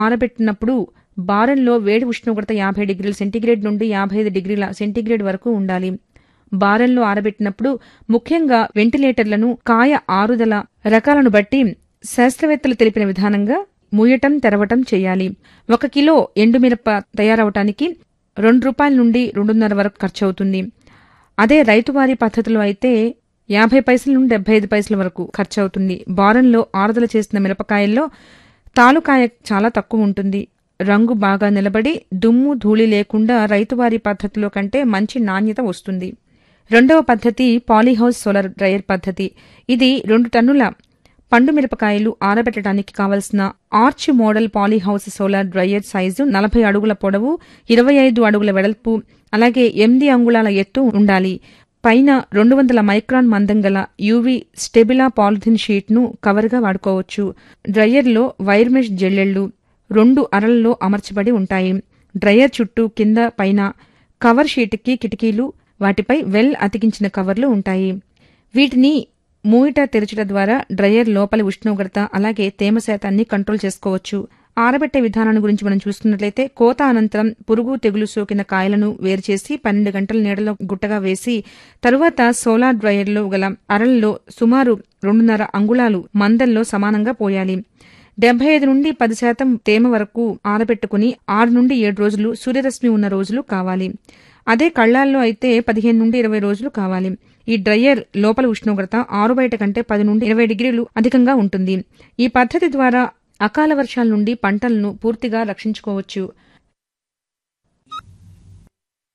ఆరబెట్టినప్పుడు బారెల్లో వేడి ఉష్ణోగ్రత యాభై డిగ్రీల సెంటీగ్రేడ్ నుండి యాభై ఐదు డిగ్రీల సెంటీగ్రేడ్ వరకు ఉండాలి బారెల్లో ఆరబెట్టినప్పుడు ముఖ్యంగా వెంటిలేటర్లను కాయ ఆరుదల రకాలను బట్టి శాస్త్రవేత్తలు తెలిపిన విధానంగా మూయటం తెరవటం చేయాలి ఒక కిలో ఎండుమిరప తయారవటానికి రెండు రూపాయల నుండి రెండున్నర వరకు ఖర్చవుతుంది అదే రైతువారీ పద్ధతిలో అయితే యాభై పైసల నుండి డెబ్బై ఐదు పైసల వరకు ఖర్చవుతుంది బారంలో ఆరుదల చేసిన మిరపకాయల్లో తాలుకాయ చాలా తక్కువ ఉంటుంది రంగు బాగా నిలబడి దుమ్ము ధూళి లేకుండా రైతువారీ పద్ధతిలో కంటే మంచి నాణ్యత వస్తుంది రెండవ పద్ధతి పాలీహౌస్ సోలార్ డ్రయర్ పద్ధతి ఇది రెండు టన్నుల పండు మిరపకాయలు ఆరబెట్టడానికి కావలసిన arch model polyhouse solar dryer size నలభై అడుగుల పొడవు ఇరవై ఐదు అడుగుల వెడల్పు అలాగే ఎనిమిది అంగుళాల ఎత్తు ఉండాలి పైన రెండు వందల మైక్రాన్ మందం గల యూవీ స్టెబిలా పాలిథిన్ షీట్ను కవర్గా వాడుకోవచ్చు డ్రయర్లో వైర్ మెష్ జల్లెళ్లు రెండు అరలలో అమర్చబడి ఉంటాయి డ్రయర్ చుట్టూ కింద పైన కవర్ షీట్కి కిటికీలు వాటిపై వెల్ అతికించిన కవర్లు ఉంటాయి వీటిని మూయిట తెరచుట ద్వారా డ్రయర్ లోపలి ఉష్ణోగ్రత అలాగే తేమ శాతాన్ని కంట్రోల్ చేసుకోవచ్చు ఆరబెట్టే విధానాన్ని గురించి మనం చూసుకున్నట్లయితే కోత అనంతరం పురుగు తెగులు సోకిన కాయలను వేరుచేసి పన్నెండు గంటల నీడలో గుట్టగా వేసి తరువాత సోలార్ డ్రయర్లో గల అరల్లో సుమారు రెండున్నర అంగుళాలు మందల్లో సమానంగా పోయాలి డెబ్బై ఐదు నుండి పది శాతం తేమ వరకు ఆరబెట్టుకుని ఆరు నుండి ఏడు రోజులు సూర్యరశ్మి ఉన్న రోజులు కావాలి అదే కళ్ళాల్లో అయితే పదిహేను నుండి ఇరవై రోజులు కావాలి ఈ డ్రయర్ లోపల ఉష్ణోగ్రత ఆరు బయట కంటే పది నుండి ఇరవై డిగ్రీలు అధికంగా ఉంటుంది ఈ పద్ధతి ద్వారా అకాల వర్షాల నుండి పంటలను పూర్తిగా రక్షించుకోవచ్చు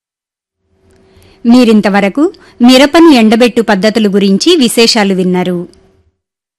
మీరింతవరకు మిరపను ఎండబెట్టు పద్ధతుల గురించి విశేషాలు విన్నారు